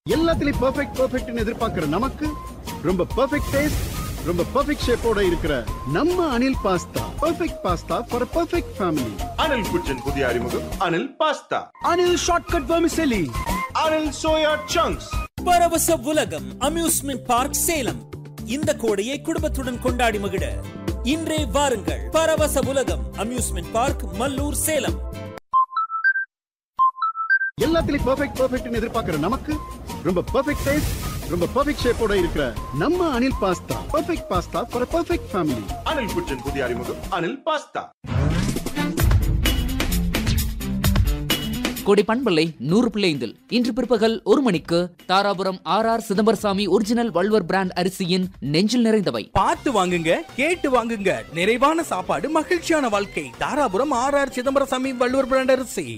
எல்லாத்துலயும் பெர்ஃபெக்ட் பெர்ஃபெக்ட்னு எதிர்பார்க்கிற நமக்கு ரொம்ப பெர்ஃபெக்ட் டேஸ்ட் ரொம்ப பெர்ஃபெக்ட் ஷேப்போட இருக்கிற நம்ம Anil pasta perfect pasta for perfect family Anil kitchen புதிய அறிமுகம் Anil pasta Anil shortcut vermicelli Anil soya chunks பரவச உலகம் அம்யூஸ்மெண்ட் பார்க் சேலம் இந்த கோடையை குடும்பத்துடன் கொண்டாடி மகிழ இன்றே வாருங்கள் பரவச உலகம் அம்யூஸ்மெண்ட் பார்க் மல்லூர் சேலம் எல்லாத்துலயும் பெர்ஃபெக்ட் பெர்ஃபெக்ட்னு எதிர்பார்க்கிற நமக்கு ரொம்ப பெர்ஃபெக்ட் டேஸ்ட் ரொம்ப பெர்ஃபெக்ட் ஷேப்போட இருக்கிற நம்ம Anil pasta perfect pasta for perfect family Anil kitchen புதிய அறிமுகம் அனில் பாஸ்தா கொடை பண்பலை நூறு பிள்ளைந்தில் இன்று பிற்பகல் ஒரு மணிக்கு Dharapuram R R Chidambarasamy original Valluvar brand அரிசியின் நெஞ்சில் நிறைந்தவை பார்த்து வாங்குங்க கேட்டு வாங்குங்க நிறைவான சாப்பாடு மகிழ்ச்சியான வாழ்க்கை Dharapuram R R Chidambarasamy Valluvar brand அரிசி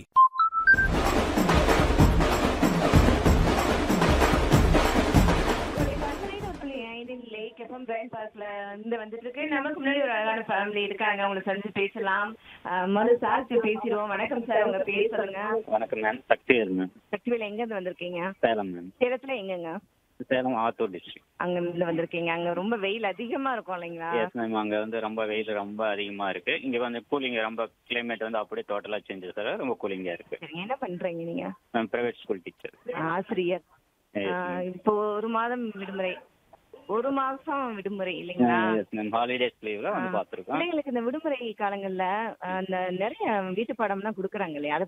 லேக் எஃப்எம் பிரைன் பார்க்ல இருந்து வந்துட்டு இருக்கு நமக்கு முன்னாடி ஒரு அழகான ஃபேமிலி இருக்காங்க அவங்களை சந்திச்சு பேசலாம் அஹ் மனு சார் பேசிடுவோம் வணக்கம் சார் உங்க பேர் சொல்லுங்க வணக்கம் மேம் சக்திவேல் மேம் சக்திவேல் எங்க இருந்து வந்திருக்கீங்க சேலம் மேம் சேலத்துல எங்கங்க சேலம் ஆத்தூர் டிஸ்ட்ரிக்ட் அங்க இருந்து வந்திருக்கீங்க அங்க ரொம்ப வெயில் அதிகமா இருக்கும் இல்லைங்களா எஸ் மேம் அங்கே வந்து ரொம்ப வெயில் ரொம்ப அதிகமாக இருக்கு இங்கே வந்து கூலிங் ரொம்ப கிளைமேட் வந்து அப்படியே டோட்டலாக சேஞ்சஸ் சார் ரொம்ப கூலிங்காக இருக்கு சரிங்க என்ன பண்றீங்க நீங்க மேம் ப்ரைவேட் ஸ்கூல் டீச்சர் ஆசிரியர் அஹ் இப்போ ஒரு மாதம் விடுமுறை ஒரு மாசம் விடுமுறை இல்லைங்களா எஸ் மேம் ஹாலிடேஸ் லீவில் வந்து பார்த்துருக்கோம் பிள்ளைங்களுக்கு இந்த விடுமுறை காலங்கள்ல அஹ், அந்த நிறைய வீட்டு பாடம்லாம் கொடுக்குறாங்க இல்லையா அதை